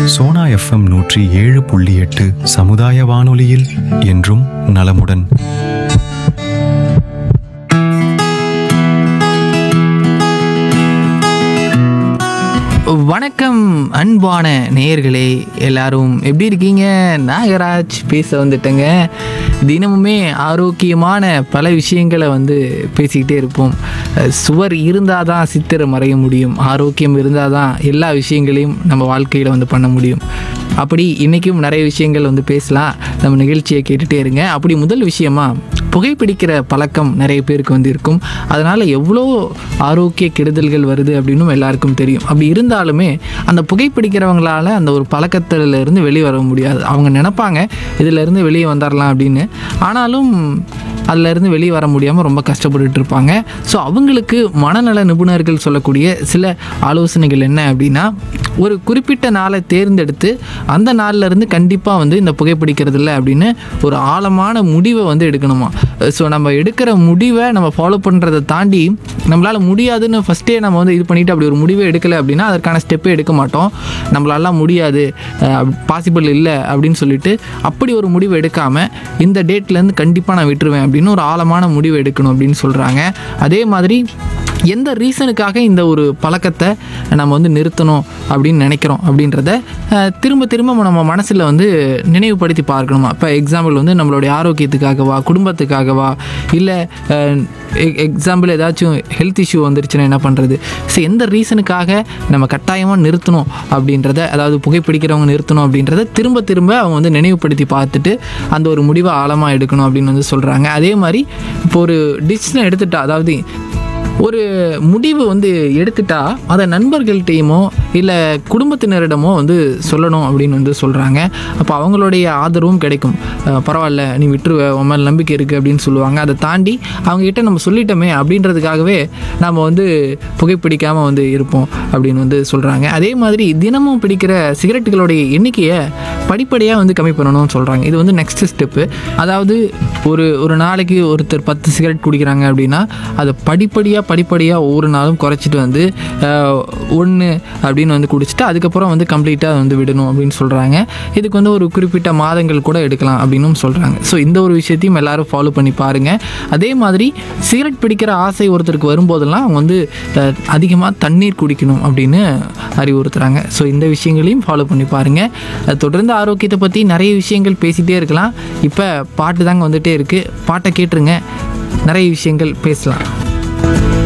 Sona FM நூற்றி ஏழு புள்ளி எட்டு சமுதாய வானொலியில் என்றும் நலமுடன் வணக்கம் அன்பான நேயர்களே எல்லாரும் எப்படி இருக்கீங்க நாகராஜ் பேச வந்துட்டேங்க தினமுமே ஆரோக்கியமான பல விஷயங்களை வந்து பேசிக்கிட்டே இருப்போம் அஹ் சுவர் இருந்தால் தான் சித்திரை மறைய முடியும் ஆரோக்கியம் இருந்தால் தான் எல்லா விஷயங்களையும் நம்ம வாழ்க்கையில் வந்து பண்ண முடியும் அப்படி இன்றைக்கும் நிறைய விஷயங்கள் வந்து பேசலாம் நம்ம நிகழ்ச்சியை கேட்டுகிட்டே இருங்க அப்படி முதல் விஷயமா புகைப்பிடிக்கிற பழக்கம் நிறைய பேருக்கு வந்து இருக்கும் அதனால் எவ்வளோ ஆரோக்கிய கெடுதல்கள் வருது அப்படின்னும் எல்லாருக்கும் தெரியும் அப்படி இருந்தாலுமே அந்த புகைப்பிடிக்கிறவங்களால அந்த ஒரு பழக்கத்துல இருந்து வெளியே வர முடியாது அவங்க நினைப்பாங்க இதுல இருந்து வெளியே வந்துடலாம் அப்படின்னு ஆனாலும் அதிலிருந்து வெளியே வர முடியாமல் ரொம்ப கஷ்டப்பட்டுட்டு இருப்பாங்க ஸோ அவங்களுக்கு மனநல நிபுணர்கள் சொல்லக்கூடிய சில ஆலோசனைகள் என்ன அப்படின்னா ஒரு குறிப்பிட்ட நாளை தேர்ந்தெடுத்து அந்த நாள்ல இருந்து கண்டிப்பாக வந்து இந்த புகைப்பிடிக்கிறது இல்லை அப்படின்னு ஒரு ஆழமான முடிவை வந்து எடுக்கணுமா ஸோ நம்ம எடுக்கிற முடிவை நம்ம ஃபாலோ பண்ணுறதை தாண்டி நம்மளால் முடியாதுன்னு ஃபஸ்ட்டே நம்ம வந்து இது பண்ணிட்டு அப்படி ஒரு முடிவை எடுக்கலை அப்படின்னா அதற்கான ஸ்டெப்பே எடுக்க மாட்டோம் நம்மளாலாம் முடியாது பாசிபிள் இல்லை அப்படின்னு சொல்லிட்டு அப்படி ஒரு முடிவு எடுக்காமல் இந்த டேட்லேருந்து கண்டிப்பாக நான் விட்டுருவேன் அப்படின்னு ஒரு ஆழமான முடிவு எடுக்கணும் அப்படின்னு சொல்கிறாங்க அதே மாதிரி எந்த ரீசனுக்காக இந்த ஒரு பழக்கத்தை நம்ம வந்து நிறுத்தணும் அப்படின்னு நினைக்கிறோம் அப்படின்றத அஹ், திரும்ப திரும்ப நம்ம மனசில் வந்து நினைவுபடுத்தி பார்க்கணுமா இப்போ எக்ஸாம்பிள் வந்து நம்மளுடைய ஆரோக்கியத்துக்காகவா குடும்பத்துக்காகவா இல்லை எக்ஸாம்பிள் ஏதாச்சும் ஹெல்த் இஷ்யூ வந்துருச்சுன்னா என்ன பண்ணுறது ஸோ எந்த ரீசனுக்காக நம்ம கட்டாயமாக நிறுத்தணும் அப்படின்றத அதாவது புகைப்பிடிக்கிறவங்க நிறுத்தணும் அப்படின்றத திரும்ப திரும்ப அவங்க வந்து நினைவுபடுத்தி பார்த்துட்டு அந்த ஒரு முடிவை ஆழமாக எடுக்கணும் அப்படின்னு வந்து சொல்கிறாங்க அதே மாதிரி இப்போ ஒரு டிசிஷன் எடுத்துட்டா அதாவது ஒரு முடிவு வந்து எடுத்துட்டா அதை நண்பர்கள்ட்டையுமோ இல்லை குடும்பத்தினரிடமோ வந்து சொல்லணும் அப்படின்னு வந்து சொல்கிறாங்க அப்போ அவங்களுடைய ஆதரவும் கிடைக்கும் அஹ் பரவாயில்ல நீ விட்டுருவ உன் மேலே நம்பிக்கை இருக்குது அப்படின்னு சொல்லுவாங்க அதை தாண்டி அவங்ககிட்ட நம்ம சொல்லிட்டோமே அப்படின்றதுக்காகவே நம்ம வந்து புகைப்பிடிக்காமல் வந்து இருப்போம் அப்படின்னு வந்து சொல்கிறாங்க அதே மாதிரி தினமும் பிடிக்கிற சிகரெட்டுகளுடைய எண்ணிக்கையை படிப்படியாக வந்து கம்மி பண்ணணும்னு சொல்கிறாங்க இது வந்து நெக்ஸ்ட் ஸ்டெப்பு அதாவது ஒரு ஒரு நாளைக்கு ஒருத்தர் பத்து சிகரெட் குடிக்கிறாங்க அப்படின்னா அதை படிப்படியாக படிப்படியாக ஒவ்வொரு நாளும் குறைச்சிட்டு வந்து ஒன்று அப்படின்னு வந்து குடிச்சிட்டு அதுக்கப்புறம் வந்து கம்ப்ளீட்டாக வந்து விடணும் அப்படின்னு சொல்கிறாங்க இதுக்கு வந்து ஒரு குறிப்பிட்ட மாதங்கள் கூட எடுக்கலாம் அப்படின்னும் சொல்கிறாங்க ஸோ இந்த ஒரு விஷயத்தையும் எல்லாரும் ஃபாலோ பண்ணி பாருங்கள் அதே மாதிரி சிகரெட் பிடிக்கிற ஆசை ஒருத்தருக்கு வரும்போதெல்லாம் அவங்க வந்து அதிகமாக தண்ணீர் குடிக்கணும் அப்படின்னு அறிவுறுத்துகிறாங்க ஸோ இந்த விஷயங்களையும் ஃபாலோ பண்ணி பாருங்கள் தொடர்ந்து ஆரோக்கியத்தை பற்றி நிறைய விஷயங்கள் பேசிகிட்டே இருக்கலாம் இப்போ பாட்டு தாங்க வந்துகிட்டே இருக்குது பாட்டை கேட்டுருங்க நிறைய விஷயங்கள் பேசலாம்